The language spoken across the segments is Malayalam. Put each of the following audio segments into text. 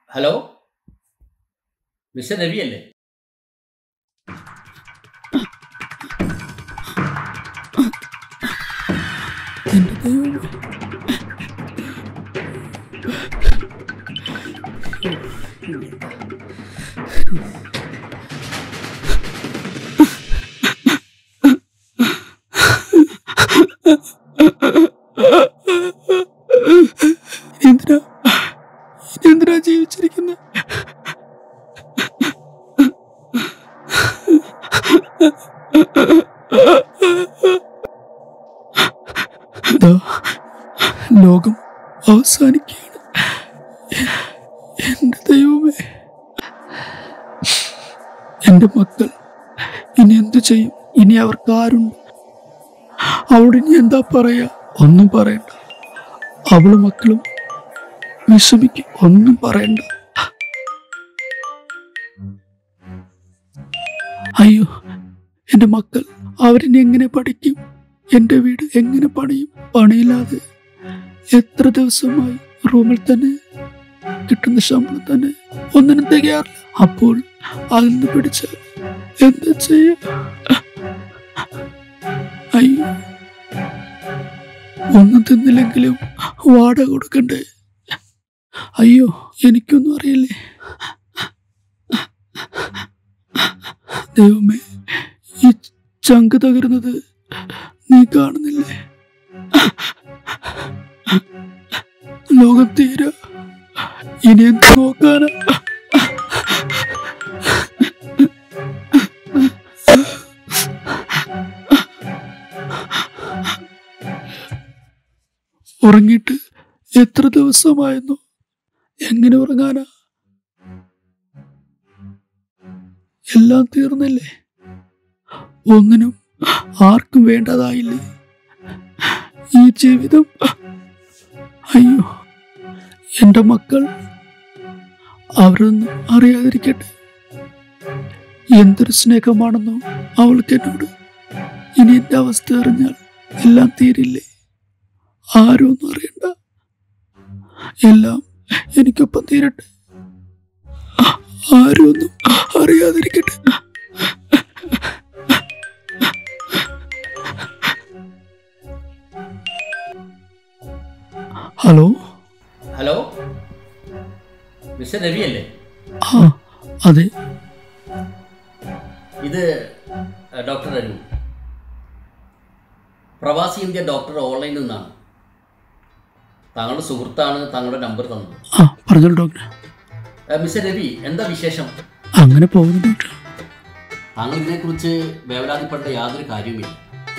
ഹലോ മിസ്റ്റർ രവി അല്ലേ എന്റെ ദൈവമേ എന്തിനാ എന്തിനാ ജീവിച്ചിരിക്കുന്നത് ദാ, ലോകം അവസാനിക്കുകയാണ് എ- എന്റെ ദൈവമേ എന്റെ മക്കൾ ഇനി എന്തു ചെയ്യും ഇനി അവർക്ക് ആരുണ്ട് അവളോട് ഇനി എന്താ പറയാ ഒന്നും പറയണ്ട അവളും മക്കളും വിഷമിക്കും ഒന്നും പറയണ്ട അയ്യോ എന്റെ മക്കൾ അവരിനി എങ്ങനെ പഠിക്കും എന്റെ വീട് എങ്ങനെ പണിയും പണിയില്ലാതെ എത്ര ദിവസമായി റൂമിൽ തന്നെ കിട്ടുന്ന ശമ്പളം തന്നെ ഒന്നിനും തികയാറില്ല അപ്പോൾ അതിൽ നിന്ന് പിടിച്ച എന്താ ചെയ്യ അയ്യോ ഒന്നും തിന്നില്ലെങ്കിലും വാടക കൊടുക്കണ്ടേ അയ്യോ എനിക്കൊന്നും അറിയില്ലേ ദൈവമേ ഈ ചങ്ക് തകരുന്നത് നീ കാണുന്നില്ലേ ലോകം തീര ഇനി എന്ത് നോക്കാനാ ഉറങ്ങിയിട്ട് എത്ര ദിവസമായിരുന്നു എങ്ങനെ ഉറങ്ങാനാ എല്ലാം തീർന്നില്ലേ ഒന്നിനും ആർക്കും വേണ്ടതായില്ലേ ഈ ജീവിതം അയ്യോ എന്റെ മക്കൾ അവരൊന്നും അറിയാതിരിക്കട്ടെ എന്തൊരു സ്നേഹമാണെന്നോ അവൾക്ക് എന്നോട് ഇനി എന്റെ അവസ്ഥ അറിഞ്ഞാൽ എല്ലാം തീരില്ലേ ആരും ഒന്നും അറിയണ്ട എല്ലാം എനിക്കൊപ്പം തീരട്ടെ ആരും ഒന്നും അറിയാതിരിക്കട്ടെ ഹലോ ഹലോ മിസ്റ്റർ രവി അല്ലേ ആ അതെ ഇത് അഹ്, ഡോക്ടർ അരുൺ പ്രവാസി ഇന്ത്യ ഡോക്ടർ ഓൺലൈനിൽ നിന്നാണ് താങ്കളുടെ സുഹൃത്താണ് താങ്കളുടെ നമ്പർ തന്നത് ആ പറഞ്ഞോളൂ ഡോക്ടർ അഹ്, മിസ്റ്റർ രവി എന്താ വിശേഷം അങ്ങനെ പോകുന്നു ഡോക്ടർ താങ്കൾ ഇതിനെക്കുറിച്ച് വേവലാതിപ്പെടേണ്ട യാതൊരു കാര്യവുമില്ല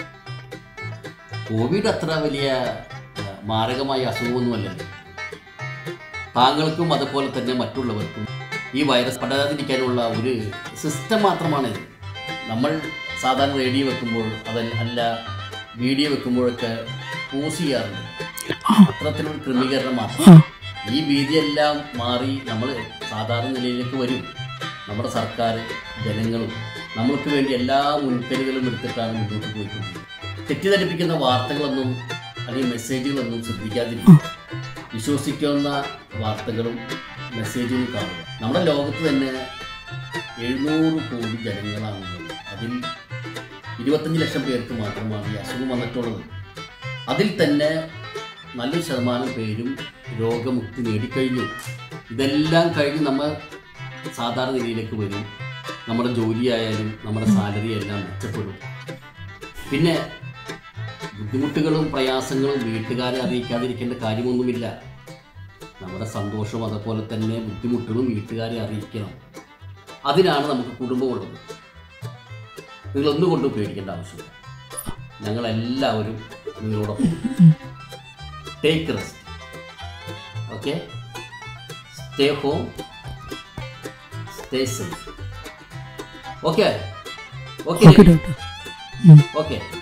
കോവിഡ് അത്ര വലിയ അഹ്, മാരകമായ അസുഖമൊന്നുമല്ലല്ലോ താങ്കൾക്കും അതുപോലെ തന്നെ മറ്റുള്ളവർക്കും ഈ വൈറസ് പടരാതിരിക്കാനുള്ള ഒരു സിസ്റ്റം മാത്രമാണിത് നമ്മൾ സാധാരണ റേഡിയോ വെക്കുമ്പോൾ അതൽ അല്ല വീഡിയോ വെക്കുമ്പോഴൊക്കെ പോസ് ചെയ്യാറുണ്ട് അത്തരത്തിലൊരു ക്രമീകരണം മാത്രം ആ ഈ ഭീതിയെല്ലാം മാറി നമ്മൾ സാധാരണ നിലയിലേക്ക് വരും നമ്മുടെ സർക്കാർ ജനങ്ങളും നമ്മൾക്ക് വേണ്ടി എല്ലാ മുൻകരുതലും എടുത്തിട്ടാണ് മുന്നോട്ട് പോയിക്കൊണ്ടിരിക്കുന്നത് തെറ്റിദ്ധരിപ്പിക്കുന്ന വാർത്തകളൊന്നും അല്ലെങ്കിൽ മെസ്സേജുകളൊന്നും ശ്രദ്ധിക്കാതിരിക്കും വിശ്വസിക്കാവുന്ന വാർത്തകളും മെസ്സേജുകളും കാണുക നമ്മുടെ ലോകത്ത് തന്നെ എഴുന്നൂറ് കോടി ജനങ്ങളാണുള്ളത് അതിൽ ഇരുപത്തഞ്ച് ലക്ഷം പേർക്ക് മാത്രമാണ് ഈ അസുഖം വന്നിട്ടുള്ളത് അതിൽ തന്നെ നല്ലൊരു ശതമാനം പേരും രോഗമുക്തി നേടിക്കഴിഞ്ഞു ഇതെല്ലാം കഴിഞ്ഞ് നമ്മൾ സാധാരണ നിലയിലേക്ക് വരും നമ്മുടെ ജോലിയായാലും നമ്മുടെ സാലറി എല്ലാം മെച്ചപ്പെടും പിന്നെ ബുദ്ധിമുട്ടുകളും പ്രയാസങ്ങളും വീട്ടുകാരെ അറിയിക്കാതിരിക്കേണ്ട കാര്യമൊന്നുമില്ല നമ്മുടെ സന്തോഷം അതുപോലെ തന്നെ ബുദ്ധിമുട്ടുകളും വീട്ടുകാരെ അറിയിക്കണം അതിനാണ് നമുക്ക് കുടുംബമുള്ളത് നിങ്ങളൊന്നുകൊണ്ടും പേടിക്കേണ്ട ആവശ്യമില്ല ഞങ്ങളെല്ലാവരും നിങ്ങളോടൊപ്പം take rest okay stay home stay safe okay okay okay doctor ഉം. ഓക്കെ